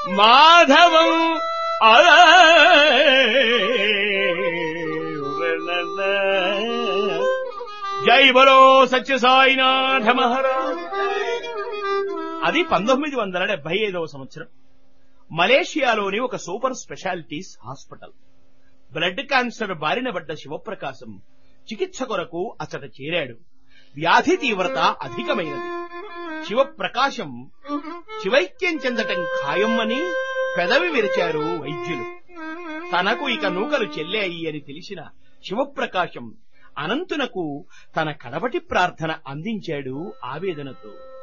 మాధవం జై బలో సత్య సాయినాథ మహారాజ్ అది పంతొమ్మిది వందల డెబ్బై ఐదవ సంవత్సరం మలేషియాలోని ఒక super specialities hospital blood cancer బారిన పడ్డ శివప్రకాశం చికిత్స కొరకు అతడ చేరాడు వ్యాధి తీవ్రత అధికమైనది శివప్రకాశం శివైక్యం చెందటం ఖాయమ్మని పెదవి విరిచారు వైద్యులు తనకు ఇక నూకలు చెల్లాయి అని తెలిసిన శివప్రకాశం అనంతునకు తన కడపటి ప్రార్థన అందించాడు ఆవేదనతో